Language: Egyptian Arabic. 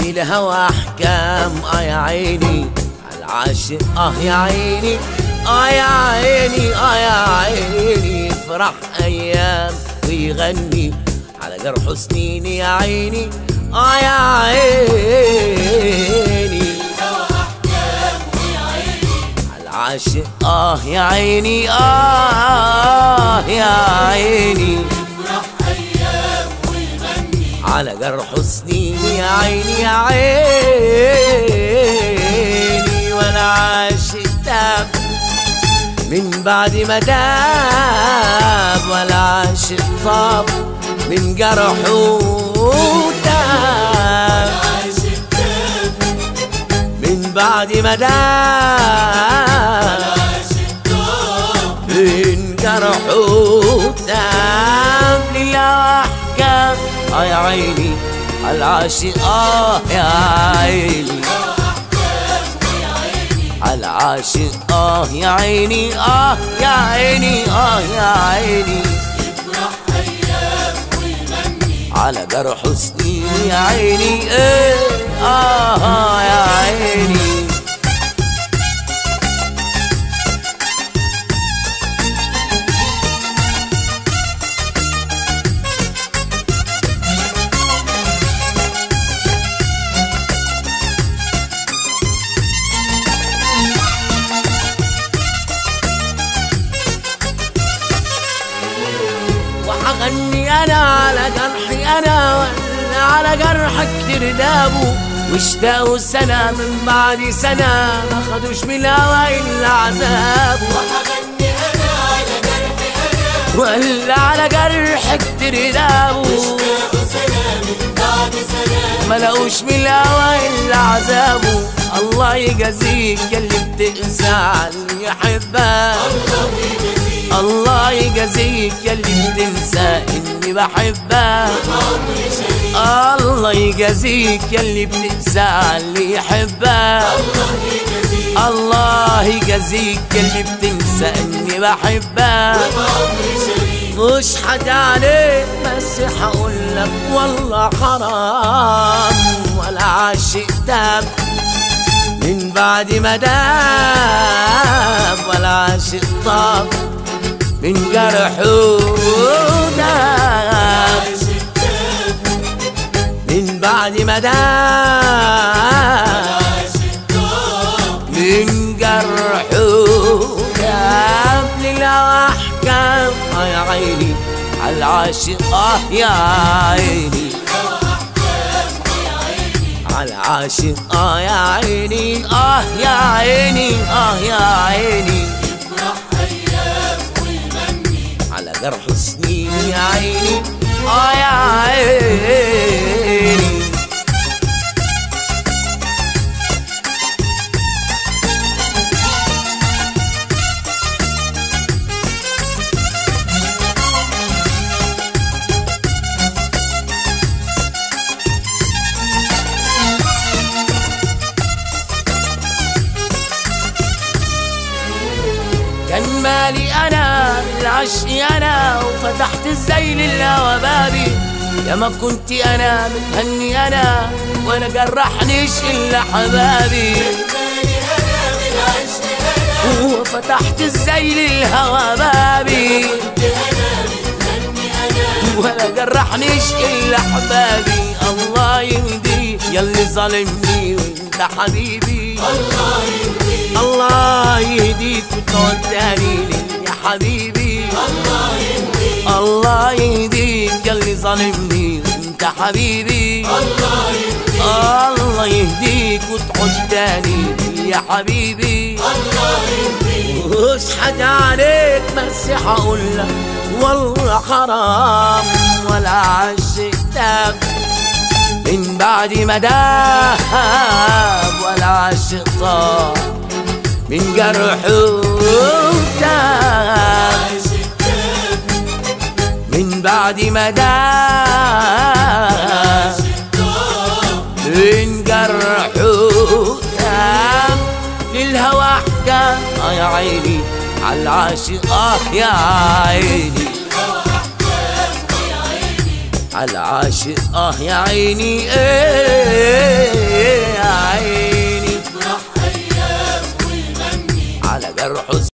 للهوى احكام اه يا عيني العاشق اه يا عيني اه يا عيني اه يا عيني يفرح ايام ويغني على جرح سنين يا عيني اه يا عيني العاشق اه يا عيني اه يا عيني على جرح سنين يا عيني يا عيني وانا عاشق تاب من بعد ما داب ولا عاشق طاب من جرحه تاب من بعد ما داب من جرحه تاب لله احكام اه يا عيني العاشق اه يا عيني العاشق اه يا عيني اه يا عيني اه يا عيني على جرح سنين يا عيني ايه اه, آه يا عيني وحغني انا على جرحي انا ولا على جرحك تردابه واشتاقوا سنة من بعد سنة ما خدوش من الهوى إلا عذابه وحغني انا على جرحي انا ولا على جرحك تردابه وسلام بعد سلام ما لقوش من الهوى إلا عذابه الله يجازيك يلي بتقسى على اللي يحبك الله يجزيك الله يجازيك يلي بتنسى اني بحبك عمري شريك الله يجازيك يلي بتنسى اللي يحبك الله يجزيك الله يجازيك يلي بتنسى اني بحبك عمري شريك مش حد عليك بس هقولك والله حرام ولا عاشق تاب من بعد ما داب ولا عاشق طاب من جرحه داب من بعد ما داب من جرحه داب لله احكام اه يا عيني على العاشق اه يا عيني على العاشق اه يا عيني اه يا عيني اه يا عيني على جرح سنين يا عيني اه يا عيني كان مالي انا العشق انا وفتحت الزين الهوى بابي يا ما كنت انا متهني انا ولا جرحنيش الا حبابي بالي انا بالعشق انا وفتحت الزين الهوى بابي كنت انا متهني انا ولا جرحنيش الا حبابي الله يهديك يلي ظالمني وانت حبيبي الله يهديك الله يهديك وتقعد تاني لي يا حبيبي الله يهديك الله يهديك يلي ظالمني وانت حبيبي الله يهديك الله يهديك وتعود تاني لي يا حبيبي الله يهديك مش حاجة عليك بس هقولك والله حرام ولا عشقتك من بعد ما داب ولا عشق طاب من جرحه تاب من بعد ما داب من جرحه تاب للهوى احكام اه يا عيني على العاشق اه يا عيني على العاشق اه يا عيني ايه على جرحه